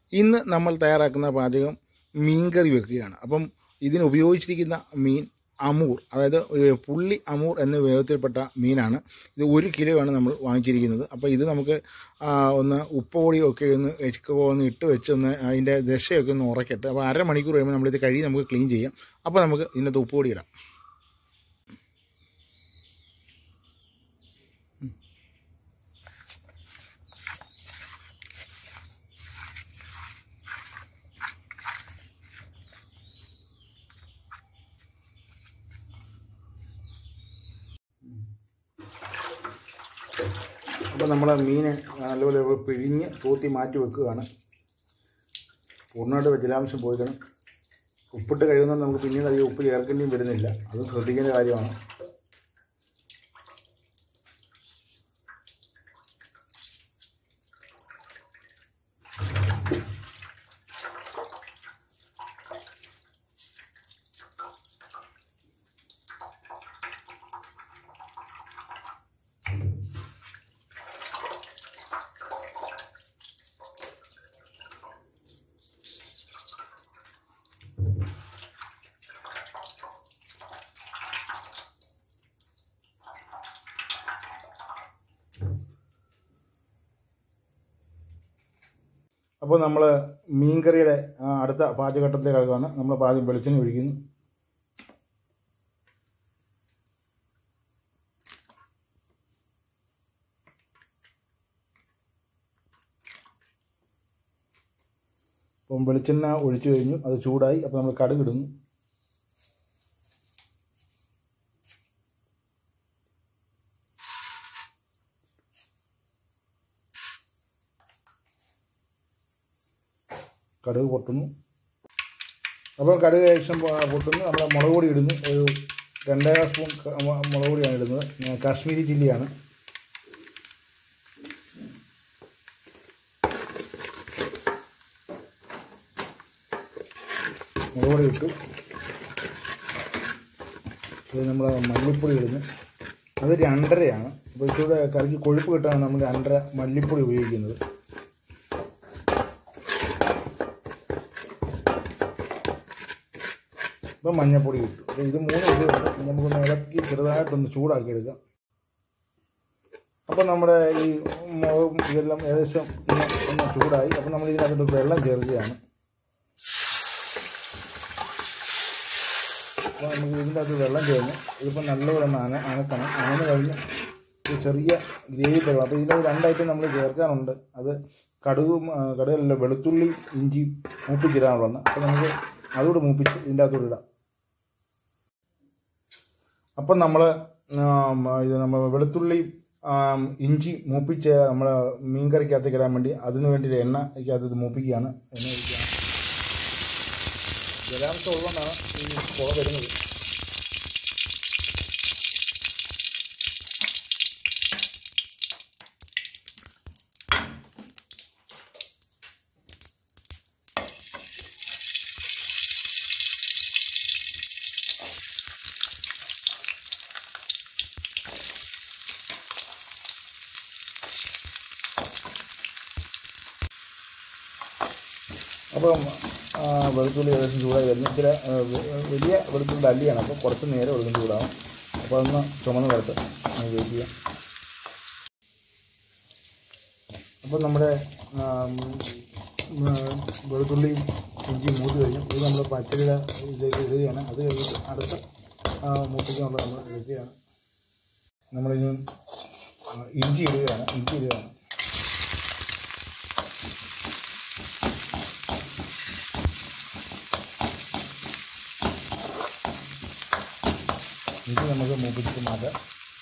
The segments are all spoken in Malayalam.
ഇന്ന് നമ്മൾ തയ്യാറാക്കുന്ന പാചകം മീൻകറി വെക്കുകയാണ് അപ്പം ഇതിന് ഉപയോഗിച്ചിരിക്കുന്ന മീൻ അമൂർ അതായത് ഏഹ്, പുള്ളി അമൂർ എന്ന വിഭാഗത്തിൽപ്പെട്ട മീനാണ് ഇത് ഒരു കിലോയാണ് നമ്മൾ വാങ്ങിച്ചിരിക്കുന്നത് അപ്പോൾ ഇത് നമുക്ക് ആ, ഒന്ന് ഉപ്പുപൊടിയൊക്കെ ഒന്ന് ഒക്കെ ഒന്ന് ഇട്ട് വെച്ച് ഒന്ന് അതിൻ്റെ ദശയൊക്കെ ഒന്ന് ഉറക്കട്ടെ അപ്പോൾ അരമണിക്കൂർ കഴിയുമ്പോൾ നമ്മളിത് കഴുകി നമുക്ക് ക്ലീൻ ചെയ്യാം അപ്പോൾ നമുക്ക് ഇതിനകത്ത് ഉപ്പുപൊടി ഇടാം അപ്പോൾ നമ്മൾ മീൻ നല്ലപോലെ പിഴിഞ്ഞ് തൂത്തി മാറ്റി വെക്കുകയാണ് പൂർണ്ണമായിട്ട് ജലാംശം പോയിക്കണം ഉപ്പിട്ട് കഴിയുന്നത് നമുക്ക് പിന്നീട് അധികം ഉപ്പ് ചേർക്കേണ്ടിയും വരുന്നില്ല അതും ശ്രദ്ധിക്കേണ്ട കാര്യമാണ് അപ്പോൾ നമ്മൾ മീൻകറിയുടെ ആ, അടുത്ത പാചകഘട്ടത്തിലേക്ക് കിടക്കുകയാണ് നമ്മൾ ആദ്യം വെളിച്ചെണ്ണ ഒഴിക്കുന്നു അപ്പം വെളിച്ചെണ്ണ ഒഴിച്ചു കഴിഞ്ഞു അത് ചൂടായി അപ്പോൾ നമ്മൾ കടുക് ഇടുന്നു കടുക് പൊട്ടുന്നു അപ്പോൾ കടുക് ശേഷം പൊ- പൊട്ടുന്നു നമ്മൾ മുളക് പൊടി ഇടുന്നു ഒരു രണ്ടര സ്പൂൺ ക- മു- മുളക് പൊടിയാണ് ഇടുന്നത് ഞാൻ കാശ്മീരി ചില്ലിയാണ് മുളക് പൊടി ഇട്ടു ഇത് നമ്മൾ മല്ലിപ്പൊടി ഇടുന്നു അത് രണ്ടരയാണ് അപ്പോൾ ഇച്ചിരി കറിക്ക് കൊഴുപ്പ് കിട്ടാൻ നമ്മൾ രണ്ടര മല്ലിപ്പൊടി ഉപയോഗിക്കുന്നത് ഇപ്പം മഞ്ഞപ്പൊടി ഇട്ടു അപ്പോൾ ഇത് മൂന്ന് ഇട്ട് ഇനി നമുക്കൊന്ന് ഇളക്കി ചെറുതായിട്ടൊന്ന് ചൂടാക്കി എടുക്കാം അപ്പോൾ നമ്മുടെ ഈ മുളകും ഇതെല്ലാം ഏകദേശം ഒന്ന് ഒന്ന് ചൂടായി അപ്പോൾ നമ്മൾ ഇതിനകത്തോട്ട് വെള്ളം ചേർക്കുകയാണ് അപ്പോൾ നമുക്ക് ഇതിൻ്റെ അകത്ത് വെള്ളം ചേർന്ന് ഇതിപ്പോൾ നല്ലപോലെ ഒന്ന് അന അനക്കണം അനന്ന് കഴിഞ്ഞ് ഒരു ചെറിയ ഗ്രേവി തരണം അപ്പോൾ ഇതിൻ്റെ രണ്ടായിട്ട് നമ്മൾ ചേർക്കാനുണ്ട് അത് കടുകും ആ, കടുകല്ല വെളുത്തുള്ളി ഇഞ്ചി മൂപ്പിച്ചിടാനുള്ളതാണ് അപ്പോൾ നമുക്ക് അതുകൂടെ മൂപ്പിച്ച് ഇതിൻ്റെ അകത്തോട്ട് ഇടാം അപ്പം നമ്മൾ ഇത് നമ്മൾ വെളുത്തുള്ളി ആം, ഇഞ്ചി മൂപ്പിച്ച് നമ്മൾ മീൻ കറിക്കകത്തേക്ക് ഇടാൻ വേണ്ടി അതിന് വേണ്ടി എണ്ണയ്ക്കകത്ത് ഇത് മൂപ്പിക്കുകയാണ് എണ്ണ ഒഴിക്കുകയാണ് ജലാംശം ഉള്ളതുകൊണ്ടാണ് ഈ പുക വരുന്നത് അപ്പം ആ, വെളുത്തുള്ളി ഏകദേശം ചൂടായി വരുന്നു ചില ആ, വെ- വലിയ വെളുത്തുള്ളി അല്ലിയാണ് അപ്പോൾ കുറച്ച് നേരം വെളുത്തുള്ളി ചൂടാവും അപ്പോൾ അതൊന്ന് ചുമന്ന് വരട്ടെ നമുക്ക് വെയിറ്റ് ചെയ്യാം അപ്പോൾ നമ്മുടെ ആ, ഉം, ആ, വെളുത്തുള്ളി ഇഞ്ചി മൂത്ത് കഴിഞ്ഞു ഇത് നമ്മൾ പച്ചരിയുടെ ഇതിലേക്ക് ഇടുകയാണ് അത് കഴിഞ്ഞിട്ട് അടുത്ത ആ, മൂപ്പിക്കാനുള്ള നമ്മൾ എടുക്കുകയാണ് നമ്മളിനി ആ, ഇഞ്ചി ഇടുകയാണ് ഇഞ്ചി ഇടുകയാണ് ഇത് നമുക്ക് മൂപ്പിച്ചിട്ട് മാറ്റാം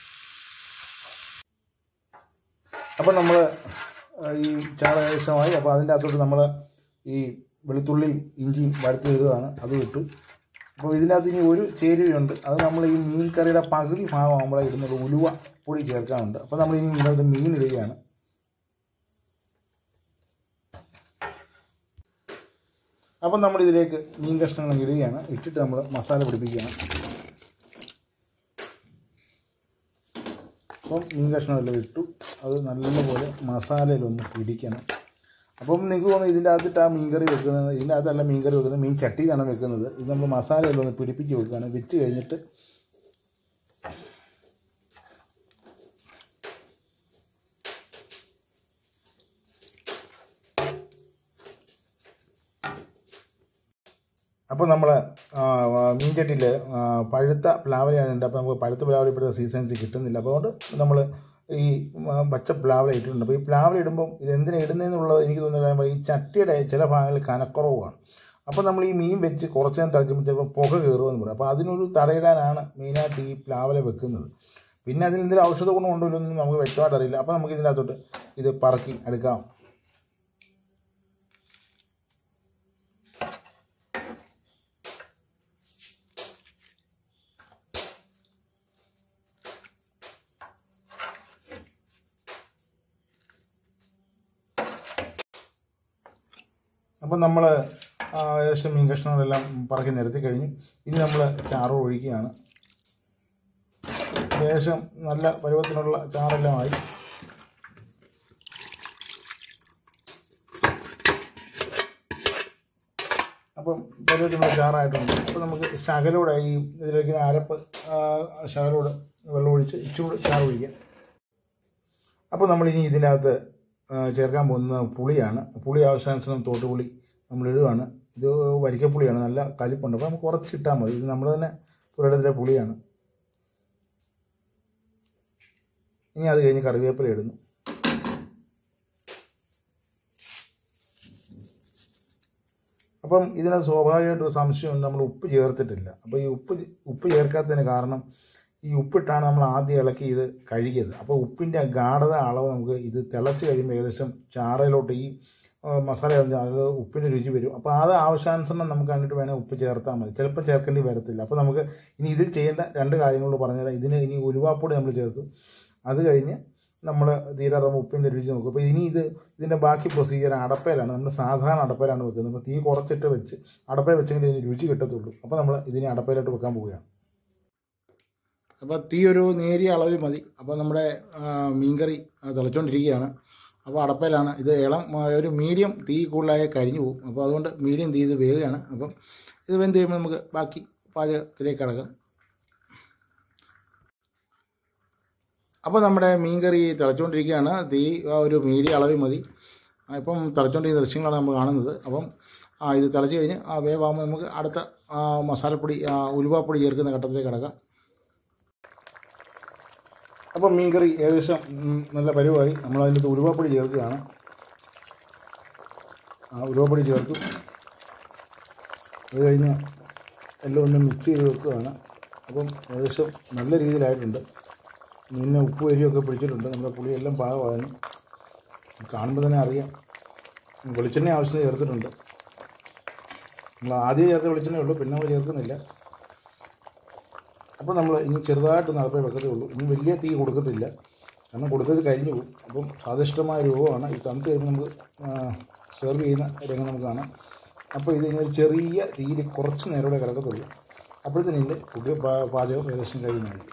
അപ്പോൾ നമ്മൾ ഈ ചാള ഏകദേശമായി അപ്പോൾ അതിൻ്റെ അകത്തോട്ട് നമ്മൾ ഈ വെളുത്തുള്ളിയും ഇഞ്ചിയും വറുത്ത് ഇടുകയാണ് അത് ഇട്ടു അപ്പോൾ ഇതിനകത്ത് ഇനി ഒരു ചേരുവയുണ്ട് അത് നമ്മൾ ഈ മീൻ കറിയുടെ പകുതി ഭാഗമാകുമ്പോഴേ ഇടുന്നത് ഉലുവ പൊടി ചേർക്കാനുണ്ട് അപ്പോൾ നമ്മൾ ഇനി ഇതിനകത്ത് മീൻ ഇടുകയാണ് അപ്പം നമ്മൾ ഇതിലേക്ക് മീൻ കഷ്ണങ്ങൾ ഇടുകയാണ് ഇട്ടിട്ട് നമ്മൾ മസാല പിടിപ്പിക്കുകയാണ് അപ്പം മീൻ കഷ്ണമെല്ലാം ഇട്ടു അത് നല്ലപോലെ മസാലയിലൊന്ന് പിടിക്കണം അപ്പം നിങ്ങൾക്ക് തോന്നുന്നു ഇതിൻ്റെ അകത്തിട്ട് ആ മീൻകറി വെക്കുന്നത് ഇതിൻ്റെ അകത്തല്ല മീൻകറി വെക്കുന്നത് മീൻ ചട്ടിയിലാണ് വെക്കുന്നത് ഇത് നമ്മൾ മസാലയെല്ലാം ഒന്ന് പിടിപ്പിച്ച് വെക്കുകയാണ് വെച്ച് കഴിഞ്ഞിട്ട് അപ്പോൾ നമ്മൾ മീൻചട്ടിയിൽ പഴുത്ത പ്ലാവലയാണ് ഉണ്ട് അപ്പോൾ നമുക്ക് പഴുത്ത പ്ലാവല ഇപ്പോഴത്തെ സീസൺസ് കിട്ടുന്നില്ല അപ്പോൾ അതുകൊണ്ട് നമ്മൾ ഈ ആ, പച്ച പ്ലാവല ഇട്ടിട്ടുണ്ട് അപ്പോൾ ഈ പ്ലാവല ഇടുമ്പം ഇത് എന്തിനാണ് ഇടുന്നതെന്നുള്ളത് എനിക്ക് തോന്നുന്ന കാര്യം ഈ ചട്ടിയുടെ ചില ഭാഗങ്ങളിൽ കനക്കുറവാണ് അപ്പോൾ നമ്മൾ ഈ മീൻ വെച്ച് കുറച്ച് നേരം തിളയ്ക്കുമ്പോൾ ചിലപ്പോൾ പുക കയറുമെന്ന് പറയും അപ്പോൾ അതിനൊരു തടയിടാനാണ് മെയിനായിട്ട് ഈ പ്ലാവല വെക്കുന്നത് പിന്നെ അതിന് എന്തെങ്കിലും ഔഷധ ഗുണം ഉണ്ടോ ഇല്ലെന്നൊന്നും നമുക്ക് വ്യക്തമായിട്ട് അറിയില്ല അപ്പോൾ നമുക്ക് ഇതിനകത്തോട്ട് ഇത് പറക്കി എടുക്കാം അപ്പം നമ്മൾ ഏകദേശം മീൻ കഷ്ണങ്ങളെല്ലാം പറക്കി നിരത്തി കഴിഞ്ഞു ഇനി നമ്മൾ ചാറ് ഒഴിക്കുകയാണ് ഏകദേശം നല്ല പരുവത്തിനുള്ള ചാറെല്ലാം ആയി അപ്പം പരുവത്തിനുള്ള ചാറായിട്ടുണ്ട് അപ്പോൾ നമുക്ക് ശകലൂടെ ഈ ഇതിലേക്ക് അരപ്പ് ആ, ശകലൂടെ വെള്ളം ഒഴിച്ച് ഇച്ചിരി ചാറ് ഒഴിക്കാം അപ്പോൾ നമ്മളിനി ഇതിനകത്ത് ആ, ചേർക്കാൻ പോകുന്ന പുളിയാണ് പുളി ആവശ്യാനുസരണം തോട്ടുപുളി നമ്മൾ ഇടുകയാണ് ഇത് വരിക്കപ്പുളിയാണ് നല്ല കലിപ്പുണ്ട് അപ്പോൾ നമുക്ക് കുറച്ച് ഇട്ടാൽ മതി ഇത് നമ്മൾ തന്നെ പുരയിടത്തിലെ പുളിയാണ് ഇനി അത് കഴിഞ്ഞ് കറിവേപ്പില ഇടുന്നു അപ്പം ഇതിനകത്ത് സ്വാഭാവികമായിട്ടൊരു സംശയമുണ്ട് നമ്മൾ ഉപ്പ് ചേർത്തിട്ടില്ല അപ്പോൾ ഈ ഉപ്പ് ഉപ്പ് ചേർക്കാത്തതിന് കാരണം ഈ ഉപ്പിട്ടാണ് നമ്മൾ ആദ്യം ഇളക്കി ഇത് കഴുകിയത് അപ്പോൾ ഉപ്പിൻ്റെ ഗാഠത അളവ് നമുക്ക് ഇത് തിളച്ച് കഴിയുമ്പോൾ ഏകദേശം ചാറയിലോട്ട് ഈ ആ, മസാല ചേർന്ന് അത് ഉപ്പിൻ്റെ രുചി വരും അപ്പോൾ അത് ആവശ്യാനുസരണം നമുക്ക് കണ്ടിട്ട് വേണേൽ ഉപ്പ് ചേർത്താൽ മതി ചിലപ്പോൾ ചേർക്കേണ്ടി വരത്തില്ല അപ്പോൾ നമുക്ക് ഇനി ഇതിൽ ചെയ്യേണ്ട രണ്ട് കാര്യങ്ങൾ പറഞ്ഞുതരാം ഇതിന് ഇനി ഉലുവാപ്പൊടി നമ്മൾ ചേർക്കും അത് കഴിഞ്ഞ് നമ്മൾ തീരാറുമ്പോൾ ഉപ്പിൻ്റെ രുചി നോക്കും അപ്പോൾ ഇനി ഇത് ഇതിൻ്റെ ബാക്കി പ്രൊസീജിയർ അടപ്പയിലാണ് നമ്മൾ സാധാരണ അടപ്പയിലാണ് വെക്കുന്നത് അപ്പോൾ തീ കുറച്ചിട്ട് വെച്ച് അടപ്പയിൽ വെച്ചെങ്കിൽ ഇതിന് രുചി കിട്ടത്തുള്ളൂ അപ്പോൾ നമ്മൾ ഇതിനെ അടപ്പയിലോട്ട് വെക്കാൻ പോവുകയാണ് അപ്പോൾ തീ ഒരു നേരിയ അളവിൽ മതി അപ്പോൾ നമ്മുടെ ആ, മീൻകറി ആ, തിളച്ചുകൊണ്ടിരിക്കുകയാണ് അപ്പോൾ അടപ്പയിലാണ് ഇത് ഇളം ആ, ഒരു മീഡിയം തീ കൂടുതലായ കരിഞ്ഞു പോകും അപ്പോൾ അതുകൊണ്ട് മീഡിയം തീ ഇത് വേവുകയാണ് അപ്പം ഇത് വെന്ത് കഴിയുമ്പോൾ നമുക്ക് ബാക്കി പാചകത്തിലേക്ക് കടക്കാം അപ്പോൾ നമ്മുടെ മീൻകറി തിളച്ചുകൊണ്ടിരിക്കുകയാണ് തീ ആ, ഒരു മീഡിയം അളവിൽ മതി ആ, ഇപ്പം തിളച്ചുകൊണ്ടിരിക്കുന്ന ദൃശ്യങ്ങളാണ് നമ്മൾ കാണുന്നത് അപ്പം ആ ഇത് തിളച്ച് കഴിഞ്ഞ് ആ വേവാകുമ്പോൾ നമുക്ക് അടുത്ത ആ, മസാലപ്പൊടി ആ, ഉലുവാപ്പൊടി ചേർക്കുന്ന ഘട്ടത്തിലേക്ക് കടക്കാം അപ്പം മീൻകറി ഏകദേശം ഉം, നല്ല പരുവായി നമ്മൾ അതിൻ്റെ അകത്ത് ഉലുവാപ്പൊടി ചേർക്കുകയാണ് ആ ഉലുവാപ്പൊടി ചേർത്തു അത് കഴിഞ്ഞ് എല്ലാം ഒന്ന് മിക്സ് ചെയ്ത് വെക്കുകയാണ് അപ്പം ഏകദേശം നല്ല രീതിയിലായിട്ടുണ്ട് മീനിന് ഉപ്പ് എരിയൊക്കെ പിടിച്ചിട്ടുണ്ട് നമ്മുടെ പുളിയെല്ലാം പാകമാകുന്നു കാണുമ്പോൾ തന്നെ അറിയാം വെളിച്ചെണ്ണ ആവശ്യത്തിന് ചേർത്തിട്ടുണ്ട് നമ്മൾ ആദ്യം ചേർത്ത വെളിച്ചെണ്ണേ ഉള്ളൂ പിന്നെ നമ്മൾ ചേർക്കുന്നില്ല അപ്പോൾ നമ്മൾ ഇനി ചെറുതായിട്ടൊന്ന് അടുപ്പേ വെക്കത്തേ ഉള്ളൂ ഇനി വലിയ തീ കൊടുക്കത്തില്ല കാരണം കൊടുത്തത് കരിഞ്ഞു പോകും അപ്പം സ്വാദിഷ്ടമായ രൂപമാണ് ഈ തണുത്ത് കഴിയുമ്പോൾ നമുക്ക് സെർവ് ചെയ്യുന്ന രംഗം നമുക്ക് കാണാം അപ്പോൾ ഇത് ഇങ്ങനെ ഒരു ചെറിയ തീയിൽ കുറച്ച് നേരം കൂടെ കിടക്കത്തുള്ളൂ അപ്പോഴത്തേനും ഇതിൻ്റെ പുതിയ പാ- പാചകം ഏകദേശം കഴിയുന്നതായിരിക്കും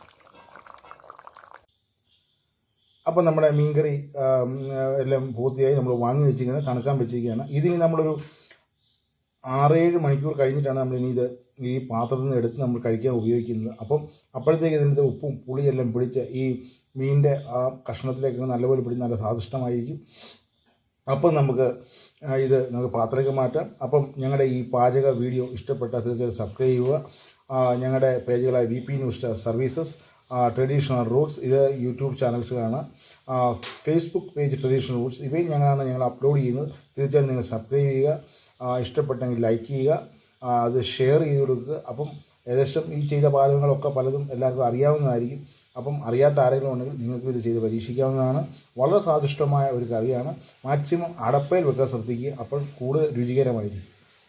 അപ്പോൾ നമ്മുടെ മീൻകറി ആം, എല്ലാം പൂർത്തിയായി നമ്മൾ വാങ്ങി വെച്ചിരിക്കുന്നത് തണുക്കാൻ വെച്ചിരിക്കുകയാണ് ഇതിനി നമ്മളൊരു ആറേഴ് മണിക്കൂർ കഴിഞ്ഞിട്ടാണ് നമ്മൾ ഇനി ഇത് ഈ പാത്രത്തിൽ നിന്ന് എടുത്ത് നമ്മൾ കഴിക്കാൻ ഉപയോഗിക്കുന്നത് അപ്പം അപ്പോഴത്തേക്ക് ഇതിൻ്റെ ഉപ്പും പുളിയെല്ലാം പിടിച്ച് ഈ മീനിൻ്റെ ആ കഷ്ണത്തിലേക്ക് നല്ലപോലെ പിടിച്ച് നല്ല സ്വാദിഷ്ടമായിരിക്കും അപ്പം നമുക്ക് ആ, ഇത് നമുക്ക് പാത്രത്തിലേക്ക് മാറ്റാം അപ്പം ഞങ്ങളുടെ ഈ പാചക വീഡിയോ ഇഷ്ടപ്പെട്ടാൽ തീർച്ചയായിട്ടും സബ്സ്ക്രൈബ് ചെയ്യുക ആ, ഞങ്ങളുടെ പേജുകളായ V P news services traditional roots ഇത് യൂട്യൂബ് ചാനൽസിലാണ് ആ, ഫേസ്ബുക്ക് പേജ് ട്രഡീഷണൽ റൂട്ട്സ് ഇവയും ഞങ്ങളാണ് ഞങ്ങൾ അപ്ലോഡ് ചെയ്യുന്നത് തീർച്ചയായിട്ടും നിങ്ങൾ സബ്സ്ക്രൈബ് ചെയ്യുക ആ, ഇഷ്ടപ്പെട്ടെങ്കിൽ ലൈക്ക് ചെയ്യുക ആ, അത് ഷെയർ ചെയ്ത് കൊടുക്കുക അപ്പം ഏകദേശം ഈ ചെയ്ത പാചകങ്ങളൊക്കെ പലതും എല്ലാവർക്കും അറിയാവുന്നതായിരിക്കും അപ്പം അറിയാത്ത ആരെങ്കിലും ഉണ്ടെങ്കിൽ നിങ്ങൾക്ക് ഇത് ചെയ്ത് പരീക്ഷിക്കാവുന്നതാണ് വളരെ സ്വാദിഷ്ടമായ ഒരു കറിയാണ് മാക്സിമം അടപ്പയിൽ വെക്കാൻ ശ്രദ്ധിക്കുക അപ്പോൾ കൂടുതൽ രുചികരമായിരിക്കും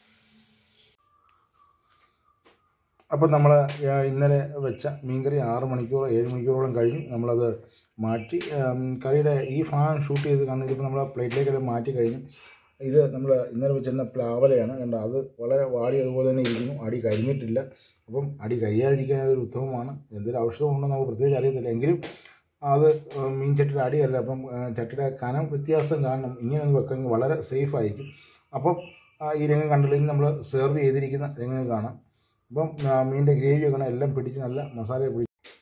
അപ്പം നമ്മൾ ഇന്നലെ വെച്ച മീൻകറി ആറ് മണിക്കൂർ ഏഴ് മണിക്കൂറോളം കഴിഞ്ഞു നമ്മളത് മാറ്റി ഉം, കറിയുടെ ഈ ഭാഗം ഷൂട്ട് ചെയ്ത് കാണുന്നത് ഇപ്പോൾ നമ്മൾ പ്ലേറ്റിലേക്ക് മാറ്റി കഴിഞ്ഞു ഇത് നമ്മൾ ഇന്നലെ വെച്ചിരുന്ന പ്ലാവലയാണ് കണ്ടോ അത് വളരെ വാടി അതുപോലെ തന്നെ ഇരിക്കുന്നു അടി കരിഞ്ഞിട്ടില്ല അപ്പം അടി കരിയാതിരിക്കാൻ അതൊരു ഉത്തമമാണ് എന്തെങ്കിലും ഔഷധം ഉണ്ടോ നമുക്ക് പ്രത്യേകിച്ച് അറിയത്തില്ല എങ്കിലും അത് മീൻ ചട്ടിയുടെ അടിയല്ല അപ്പം ആ, ചട്ടിയുടെ കനം വ്യത്യാസം കാരണം ഇങ്ങനെ ഒന്ന് വെക്കാൻ വളരെ സേഫ് ആയിരിക്കും അപ്പം ആ, ഈ രംഗം കണ്ടല്ലോ ഇനി നമ്മൾ സെർവ് ചെയ്തിരിക്കുന്ന രംഗം കാണാം അപ്പം ആ, മീനിൻ്റെ ഗ്രേവി ഒക്കെ എല്ലാം പിടിച്ച് നല്ല മസാല പിടിച്ച്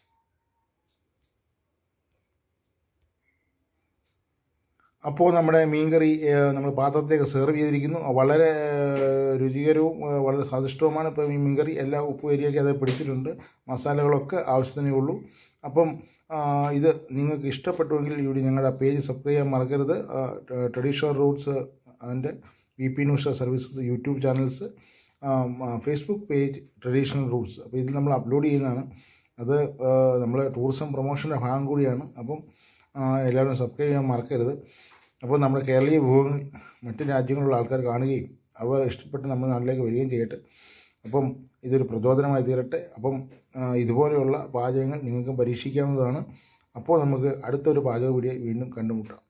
അപ്പോൾ നമ്മുടെ മീൻകറി ഏഹ്, നമ്മൾ പാത്രത്തിലേക്ക് സെർവ് ചെയ്തിരിക്കുന്നു വളരെ ഏഹ്, രുചികരവും ഏഹ്, വളരെ സ്വാദിഷ്ടവുമാണ് ഇപ്പോൾ ഈ മീൻകറി എല്ലാ ഉപ്പ് ഏരിയയൊക്കെ അത് പിടിച്ചിട്ടുണ്ട് മസാലകളൊക്കെ ആവശ്യത്തിനേ ഉള്ളൂ അപ്പം ആ, ഇത് നിങ്ങൾക്ക് ഇഷ്ടപ്പെട്ടുവെങ്കിൽ ഇവിടെ ഞങ്ങളുടെ പേജ് സബ്സ്ക്രൈബ് ചെയ്യാൻ മറക്കരുത് traditional roots and V P news services YouTube channels Facebook page traditional roots അപ്പോൾ ഇത് നമ്മൾ അപ്ലോഡ് ചെയ്യുന്നതാണ് അത് നമ്മൾ ടൂറിസം പ്രൊമോഷൻ്റെ ഭാഗം കൂടിയാണ് അപ്പം ആ, എല്ലാവരും സബ്സ്ക്രൈബ് ചെയ്യാൻ മറക്കരുത് അപ്പോൾ നമ്മുടെ കേരളീയ വിഭവങ്ങൾ മറ്റ് രാജ്യങ്ങളിലുള്ള ആൾക്കാർ കാണുകയും അവർ ഇഷ്ടപ്പെട്ട് നമ്മുടെ നാട്ടിലേക്ക് വരികയും ചെയ്യട്ടെ അപ്പം ഇതൊരു പ്രചോദനമായി തീരട്ടെ അപ്പം ആ, ഇതുപോലെയുള്ള പാചകങ്ങൾ നിങ്ങൾക്ക് പരീക്ഷിക്കാവുന്നതാണ് അപ്പോൾ നമുക്ക് അടുത്തൊരു പാചക വീഡിയോ വീണ്ടും കണ്ടുമുട്ടാം